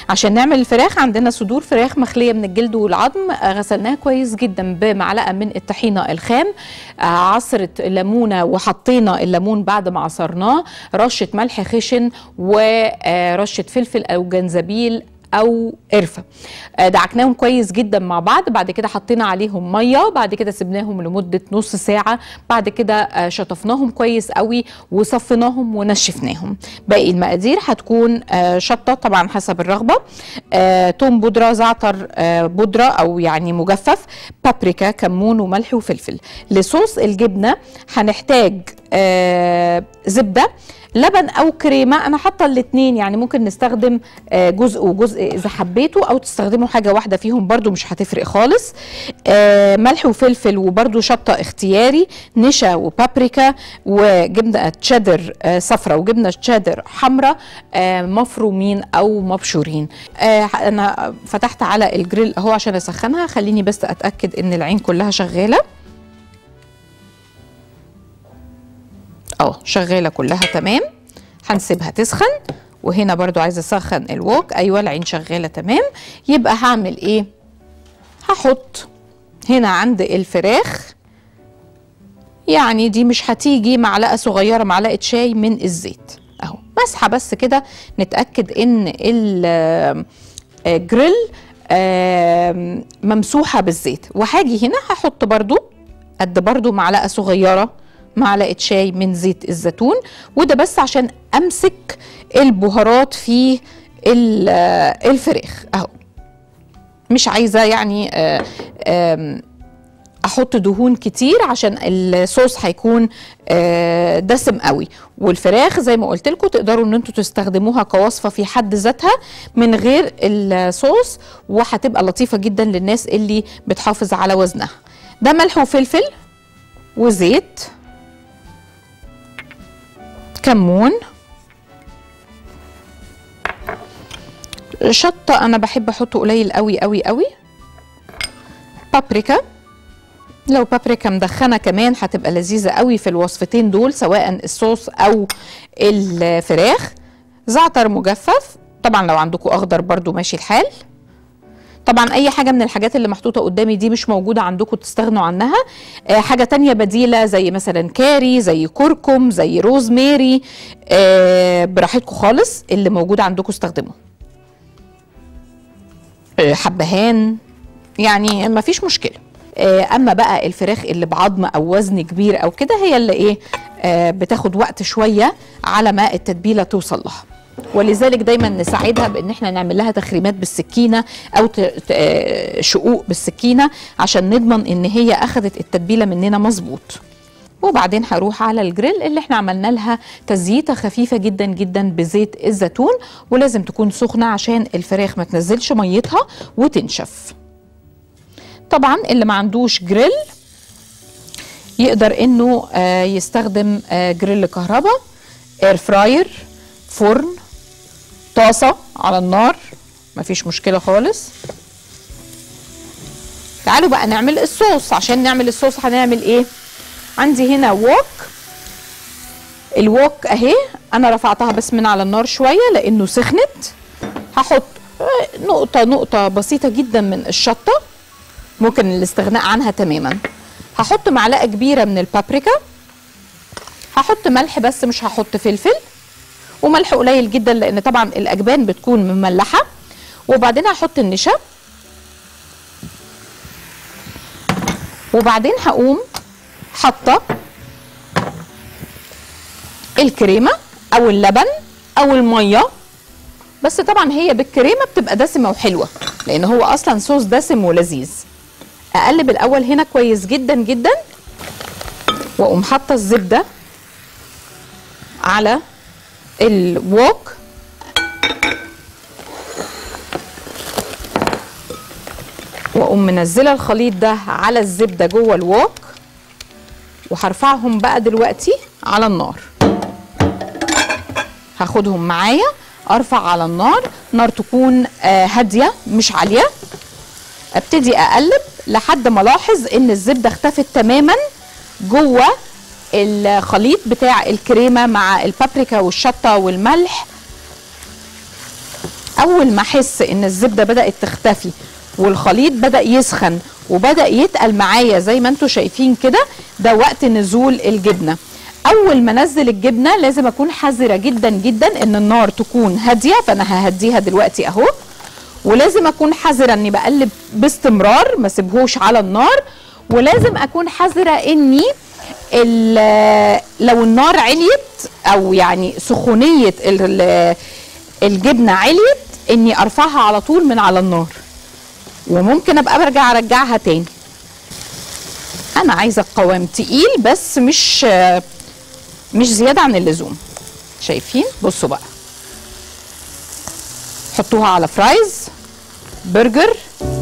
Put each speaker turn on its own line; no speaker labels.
عشان نعمل الفراخ عندنا صدور فراخ مخليه من الجلد والعظم آه، غسلناها كويس جدا بمعلقه من الطحينه الخام آه، عصره ليمونه وحطينا الليمون بعد ما عصرناه رشه ملح خشن ورشه فلفل او جنزبيل او قرفه آه، دعكناهم كويس جدا مع بعض بعد كده حطينا عليهم ميه بعد كده سبناهم لمده نص ساعه بعد كده آه، شطفناهم كويس قوي وصفيناهم ونشفناهم باقي المقادير هتكون آه، شطه طبعا حسب الرغبه آه، توم بودره زعتر آه، بودره او يعني مجفف بابريكا كمون وملح وفلفل لصوص الجبنه هنحتاج آه، زبده لبن او كريمه انا حاطه الاثنين يعني ممكن نستخدم آه، جزء وجزء اذا حبيتوا او تستخدموا حاجه واحده فيهم برضو مش هتفرق خالص آه، ملح وفلفل وبرضو شطه اختياري نشا وبابريكا وجبنه تشيدر آه، صفرا وجبنه تشيدر حمراء آه، مفرومين او مبشورين آه، انا فتحت على الجريل اهو عشان اسخنها خليني بس اتاكد ان العين كلها شغاله اه شغاله كلها تمام هنسيبها تسخن وهنا برضو عايزه اسخن الوok ايوه العين شغاله تمام يبقى هعمل ايه هحط هنا عند الفراخ يعني دي مش هتيجي معلقه صغيره معلقه شاي من الزيت اهو مسحه بس كده نتاكد ان الجريل ممسوحه بالزيت وهاجي هنا هحط برضو قد برضو معلقه صغيره معلقه شاي من زيت الزيتون وده بس عشان امسك البهارات في ال- آه، الفراخ اهو مش عايزه يعني آه، آم، احط دهون كتير عشان الصوص هيكون آه، دسم قوي والفراخ زي ما قلت لكم تقدروا ان انتوا تستخدموها كوصفه في حد ذاتها من غير الصوص وهتبقى لطيفه جدا للناس اللي بتحافظ على وزنها ده ملح وفلفل وزيت كمون شطه انا بحب احطه قليل قوي قوي قوي بابريكا لو بابريكا مدخنه كمان هتبقى لذيذه قوي في الوصفتين دول سواء الصوص او الفراخ زعتر مجفف طبعا لو عندكم اخضر برضو ماشي الحال طبعا اي حاجه من الحاجات اللي محطوطه قدامي دي مش موجوده عندكم تستغنوا عنها آه حاجه تانية بديله زي مثلا كاري زي كركم زي روزماري آه براحتكم خالص اللي موجود عندكم استخدموه آه حبهان يعني ما فيش مشكله آه، اما بقى الفراخ اللي بعظم او وزن كبير او كده هي اللي ايه آه، بتاخد وقت شويه على ما التتبيله توصل لها ولذلك دايما نساعدها بان احنا نعمل لها تخريمات بالسكينه او ت- ت- آه، شقوق بالسكينه عشان نضمن ان هي اخذت التتبيله مننا مظبوط وبعدين هروح على الجريل اللي احنا عملنا لها تزييته خفيفه جدا جدا بزيت الزيتون ولازم تكون سخنه عشان الفراخ ما تنزلش ميتها وتنشف طبعا اللي ما عندوش جريل يقدر انه آه، يستخدم آه، جريل كهرباء اير فراير فرن طاسه على النار مفيش مشكله خالص تعالوا بقى نعمل الصوص عشان نعمل الصوص هنعمل ايه عندي هنا ووك الووك اهي انا رفعتها بس من على النار شويه لانه سخنت هحط آه، نقطه نقطه بسيطه جدا من الشطه ممكن الاستغناء عنها تماما هحط معلقه كبيره من البابريكا هحط ملح بس مش هحط فلفل وملح قليل جدا لان طبعا الاجبان بتكون مملحه وبعدين هحط النشا وبعدين هقوم حاطه الكريمه او اللبن او الميه بس طبعا هي بالكريمه بتبقى دسمه وحلوه لان هو اصلا صوص دسم ولذيذ اقلب الاول هنا كويس جدا جدا واقوم حاطه الزبده على الوok واقوم منزله الخليط ده على الزبده جوه الوok وهرفعهم بقى دلوقتي على النار هاخدهم معايا ارفع على النار نار تكون آه، هاديه مش عاليه ابتدي اقلب لحد ما الاحظ ان الزبده اختفت تماما جوه الخليط بتاع الكريمه مع البابريكا والشطه والملح اول ما احس ان الزبده بدات تختفي والخليط بدا يسخن وبدا يتقل معايا زي ما انتم شايفين كده ده وقت نزول الجبنه اول ما انزل الجبنه لازم اكون حذره جدا جدا ان النار تكون هاديه فانا ههديها دلوقتي اهو ولازم اكون حذره اني بقلب باستمرار ما سيبهوش على النار ولازم اكون حذره اني ال- لو النار عليت او يعني سخونيه ال- الجبنه عليت اني ارفعها على طول من على النار وممكن ابقى برجع ارجعها تاني انا عايزه القوام تقيل بس مش مش زياده عن اللزوم شايفين بصوا بقى حطوها على فرايز برجر